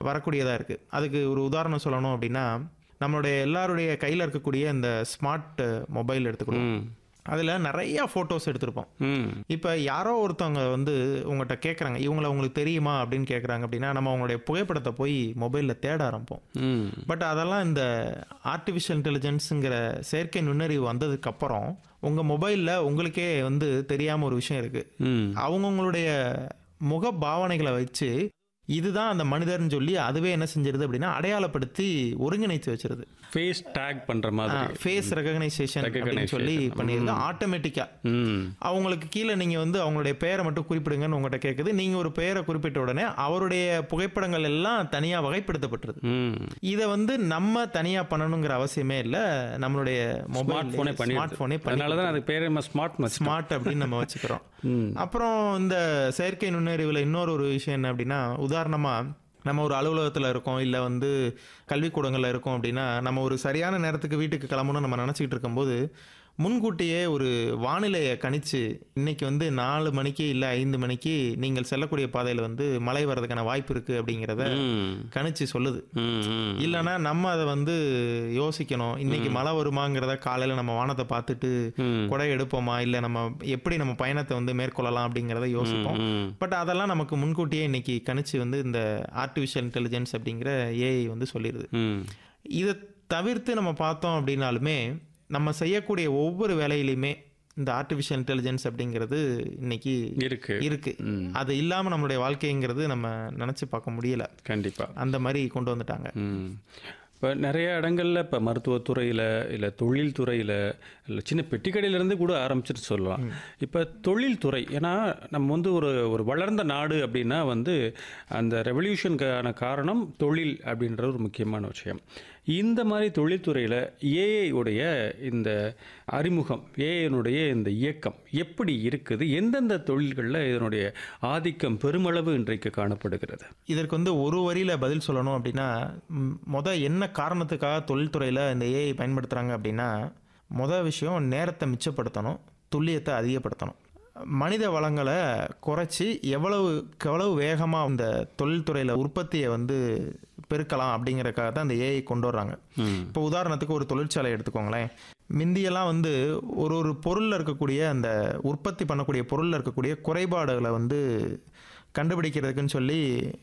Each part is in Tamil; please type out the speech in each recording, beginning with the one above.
வரக்கூடியதாக இருக்குது அதுக்கு ஒரு உதாரணம் சொல்லணும் அப்படின்னா நம்மளுடைய எல்லாருடைய கையில் இருக்கக்கூடிய இந்த ஸ்மார்ட் மொபைல் எடுத்துக்கணும் ம் அதில் நிறையா ஃபோட்டோஸ் எடுத்திருப்போம் ம் இப்போ யாரோ ஒருத்தவங்க வந்து உங்கள்கிட்ட கேட்குறாங்க இவங்கள உங்களுக்கு தெரியுமா அப்படின்னு கேட்குறாங்க அப்படின்னா நம்ம அவங்களுடைய புகைப்படத்தை போய் மொபைலில் தேட ஆரம்பிப்போம் ம் பட் அதெல்லாம் இந்த ஆர்டிஃபிஷியல் இன்டெலிஜென்ஸுங்கிற செயற்கை நுண்ணறிவு வந்ததுக்கப்புறம் உங்கள் மொபைலில் உங்களுக்கே வந்து தெரியாமல் ஒரு விஷயம் இருக்குது ம் அவங்கவுங்களுடைய முக பாவனைகளை வச்சு இதுதான் அந்த மனிதர்னு சொல்லி அதுவே என்ன செஞ்சிருது அப்படின்னா அடையாளப்படுத்தி ஒருங்கிணைத்து வச்சிருது ஃபேஸ் டேக் பண்ற மாதிரி ஃபேஸ் ரெகனைசேஷன் அப்படின்னு சொல்லி பண்ணிடுது ஆட்டோமேட்டிக்காக ம் அவங்களுக்கு கீழே நீங்கள் வந்து அவங்களுடைய பெயரை மட்டும் குறிப்பிடுங்கன்னு உங்கள்கிட்ட கேட்குது நீங்கள் ஒரு பெயரை குறிப்பிட்ட உடனே அவருடைய புகைப்படங்கள் எல்லாம் தனியாக வகைப்படுத்தப்பட்டிருது ம் இதை வந்து நம்ம தனியாக பண்ணணுங்கிற அவசியமே இல்லை நம்மளுடைய ஸ்மார்ட் போனே மொபைல் பண்ணி ஸ்மார்ட் போனே பண்ணி அதனால தான் அதுக்கு பேர் நம்ம ஸ்மார்ட் மச் ஸ்மார்ட் அப்படின்னு நம்ம வச்சுக்கிறோம் ம் அப்புறம் இந்த செயற்கை நுண்ணறிவில் இன்னொரு ஒரு விஷயம் என்ன அப்படின்னா உதாரணமாக நம்ம ஒரு அலுவலகத்தில் இருக்கோம் இல்லை வந்து கல்விக்கூடங்களில் இருக்கோம் அப்படின்னா நம்ம ஒரு சரியான நேரத்துக்கு வீட்டுக்கு கிளம்பணும்னு நம்ம நினச்சிக்கிட்டு இருக்கும்போது முன்கூட்டியே ஒரு வானிலையை கணிச்சு இன்னைக்கு வந்து நாலு மணிக்கு இல்லை ஐந்து மணிக்கு நீங்கள் செல்லக்கூடிய பாதையில் வந்து மழை வர்றதுக்கான வாய்ப்பு இருக்குது அப்படிங்கிறத ம் கணிச்சு சொல்லுது ம் ம் இல்லைன்னா நம்ம அதை வந்து யோசிக்கணும் இன்னைக்கு மழை வருமாங்கிறத காலையில் நம்ம வானத்தை பார்த்துட்டு ம் கொடை எடுப்போமா இல்லை நம்ம எப்படி நம்ம பயணத்தை வந்து மேற்கொள்ளலாம் அப்படிங்கிறத யோசிப்போம் ம் பட் அதெல்லாம் நமக்கு முன்கூட்டியே இன்னைக்கு கணிச்சு வந்து இந்த ஆர்டிஃபிஷியல் இன்டெலிஜென்ஸ் அப்படிங்கிற ஏஐ வந்து சொல்லிடுது ம் இதை தவிர்த்து நம்ம பார்த்தோம் அப்படின்னாலுமே நம்ம செய்யக்கூடிய ஒவ்வொரு வேலையிலையுமே இந்த ஆர்டிஃபிஷியல் இன்டெலிஜென்ஸ் அப்படிங்கிறது இன்னைக்கு இருக்கு இருக்கு ம் அது இல்லாமல் நம்மளுடைய வாழ்க்கைங்கிறது நம்ம நினச்சி பார்க்க முடியல கண்டிப்பா அந்த மாதிரி கொண்டு வந்துட்டாங்க ம் இப்போ நிறைய இடங்கள்ல இப்போ மருத்துவத்துறையில் இல்லை தொழில்துறையில் இல்லை சின்ன பெட்டிக்கடையிலேருந்து கூட ஆரம்பிச்சுட்டு சொல்லலாம் இப்போ தொழில்துறை ஏன்னா நம்ம வந்து ஒரு ஒரு வளர்ந்த நாடு அப்படின்னா வந்து அந்த ரெவல்யூஷனுக்கான காரணம் தொழில் அப்படின்ற ஒரு முக்கியமான விஷயம் இந்த மாதிரி தொழில்துறையில் ஏஐ உடைய இந்த அறிமுகம் ஏஐனுடைய இந்த இயக்கம் எப்படி இருக்குது எந்தெந்த தொழில்களில் இதனுடைய ஆதிக்கம் பெருமளவு இன்றைக்கு காணப்படுகிறது இதற்கு வந்து ஒரு வரியில் பதில் சொல்லணும் அப்படின்னா ம், மொத என்ன காரணத்துக்காக தொழில்துறையில் இந்த ஏஐ பயன்படுத்துகிறாங்க அப்படின்னா மொதல் விஷயம் நேரத்தை மிச்சப்படுத்தணும் துல்லியத்தை அதிகப்படுத்தணும் மனித வளங்களை குறைச்சி எவ்வளவுக்கு எவ்வளவு வேகமாக இந்த தொழில்துறையில் உற்பத்தியை வந்து பெருக்கலாம் அப்படிங்கறதுக்காக தான் இந்த ஏஐ கொண்டு வர்றாங்க ம் இப்போ உதாரணத்துக்கு ஒரு தொழிற்சாலை எடுத்துக்கோங்களேன் மிந்தியெல்லாம் வந்து ஒரு ஒரு பொருளில் இருக்கக்கூடிய அந்த உற்பத்தி பண்ணக்கூடிய பொருளில் இருக்கக்கூடிய குறைபாடுகளை வந்து கண்டுபிடிக்கிறதுக்குன்னு சொல்லி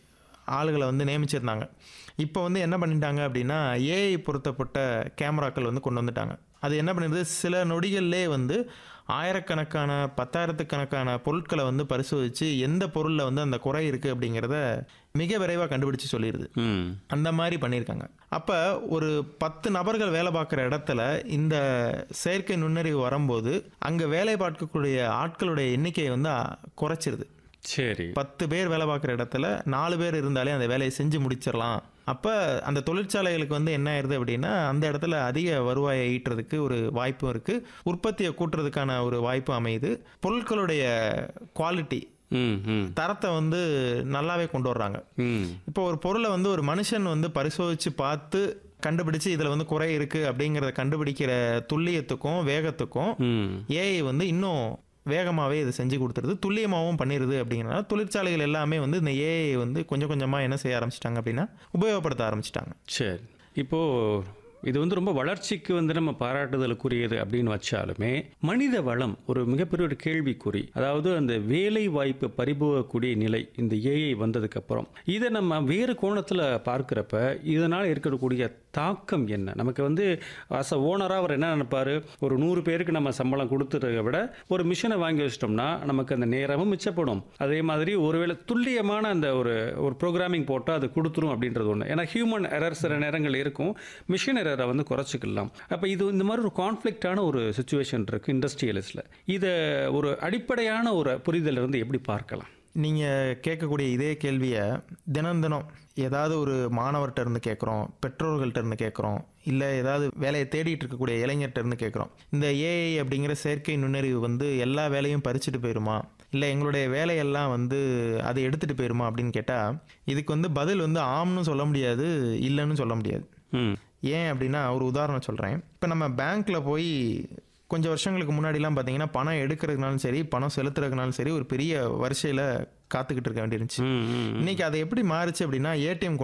ஆளுகளை வந்து நியமிச்சிருந்தாங்க இப்போ வந்து என்ன பண்ணிட்டாங்க அப்படின்னா ஏஐ பொருத்தப்பட்ட கேமராக்கள் வந்து கொண்டு வந்துட்டாங்க அது என்ன பண்ணுது சில நொடிகள்லே வந்து ஆயிரக்கணக்கான பத்தாயிரத்துக்கணக்கான பொருட்களை வந்து பரிசோதித்து எந்த பொருளில் வந்து அந்த குறை இருக்குது அப்படிங்கிறத மிக விரைவாக கண்டுபிடிச்சு சொல்லிடுது ம் அந்த மாதிரி பண்ணியிருக்காங்க அப்போ ஒரு பத்து நபர்கள் வேலை பார்க்குற இடத்துல இந்த செயற்கை நுண்ணறிவு வரும்போது அங்கே வேலை பார்க்கக்கூடிய ஆட்களுடைய எண்ணிக்கையை வந்து அ, குறைச்சிருது சரி பத்து பேர் வேலை பார்க்குற இடத்துல நாலு பேர் இருந்தாலே அந்த வேலையை செஞ்சு முடிச்சிடலாம் அப்போ அந்த தொழிற்சாலைகளுக்கு வந்து என்ன ஆயிருது அப்படின்னா அந்த இடத்துல அதிக வருவாயை ஈட்டுறதுக்கு ஒரு வாய்ப்பும் இருக்குது உற்பத்தியை கூட்டுறதுக்கான ஒரு வாய்ப்பு அமையுது பொருட்களுடைய குவாலிட்டி ம் ம் தரத்தை வந்து நல்லாவே கொண்டு வர்றாங்க ம் இப்போ ஒரு பொருளை வந்து ஒரு மனுஷன் வந்து பரிசோதிச்சு பார்த்து கண்டுபிடிச்சு இதில் வந்து குறை இருக்குது அப்படிங்கிறத கண்டுபிடிக்கிற துல்லியத்துக்கும் வேகத்துக்கும் ம் ஏஐ வந்து இன்னும் வேகமாகவே இது செஞ்சு கொடுத்துருது துல்லியமாகவும் பண்ணிடுது அப்படிங்கிறனால தொழிற்சாலைகள் எல்லாமே வந்து இந்த ஏஐ வந்து கொஞ்சம் கொஞ்சமாக என்ன செய்ய ஆரம்பிச்சிட்டாங்க அப்படின்னா உபயோகப்படுத்த ஆரம்பிச்சிட்டாங்க சரி இப்போது இது வந்து ரொம்ப வளர்ச்சிக்கு வந்து நம்ம பாராட்டுதலுக்குரியது அப்படின்னு வச்சாலுமே மனித வளம் ஒரு மிகப்பெரிய ஒரு கேள்விக்குறி அதாவது அந்த வேலை வாய்ப்பு பறிபோகக்கூடிய நிலை இந்த ஏஐ வந்ததுக்கு அப்புறம் இதை நம்ம வேறு கோணத்தில் பார்க்குறப்ப இதனால் இருக்கக்கூடிய தாக்கம் என்ன நமக்கு வந்து அஸ் அ ஓனராக அவர் என்ன நினைப்பாரு ஒரு நூறு பேருக்கு நம்ம சம்பளம் கொடுத்துறத விட ஒரு மிஷினை வாங்கி வச்சிட்டோம்னா நமக்கு அந்த நேரமும் மிச்சப்படும் அதே மாதிரி ஒருவேளை துல்லியமான அந்த ஒரு ஒரு ப்ரோக்ராமிங் போட்டால் அது கொடுத்துரும் அப்படின்றது ஒன்று ஏன்னா ஹியூமன் எரர் சில நேரங்கள் இருக்கும் மிஷின் எரரை வந்து குறைச்சிக்கலாம் அப்போ இது இந்த மாதிரி ஒரு கான்ஃப்ளிக்டான ஒரு சுச்சுவேஷன் இருக்குது இண்டஸ்ட்ரியலிஸ்டில் இதை ஒரு அடிப்படையான ஒரு புரிதல் இருந்து எப்படி பார்க்கலாம் நீங்கள் கேட்கக்கூடிய இதே கேள்வியை தினம் தினம் ஏதாவது ஒரு மாணவர்கிட்ட இருந்து கேட்குறோம் பெற்றோர்கள்ட்ட இருந்து கேட்குறோம் இல்லை ஏதாவது வேலையை தேடிட்டு இருக்கக்கூடிய இளைஞர்கிட்ட இருந்து கேட்குறோம் இந்த ஏஐ அப்படிங்கிற செயற்கை நுண்ணறிவு வந்து எல்லா வேலையும் பறிச்சுட்டு போயிருமா இல்லை எங்களுடைய வேலையெல்லாம் வந்து அதை எடுத்துகிட்டு போயிருமா அப்படின்னு கேட்டால் இதுக்கு வந்து பதில் வந்து ஆம்னு சொல்ல முடியாது இல்லைன்னு சொல்ல முடியாது ம் ஏன் அப்படின்னா ஒரு உதாரணம் சொல்கிறேன் இப்போ நம்ம பேங்க்கில் போய் கொஞ்சம் வருஷங்களுக்கு முன்னாடிலாம் பார்த்தீங்கன்னா பணம் எடுக்கிறதுனாலும் சரி பணம் செலுத்துறதுனாலும் சரி ஒரு பெரிய வரிசையில் காத்துக்கிட்டு இருக்க வேண்டியிருந்துச்சு ம் ம் இன்னைக்கு அது எப்படி மாறுச்சு அப்படின்னா ஏடிஎம்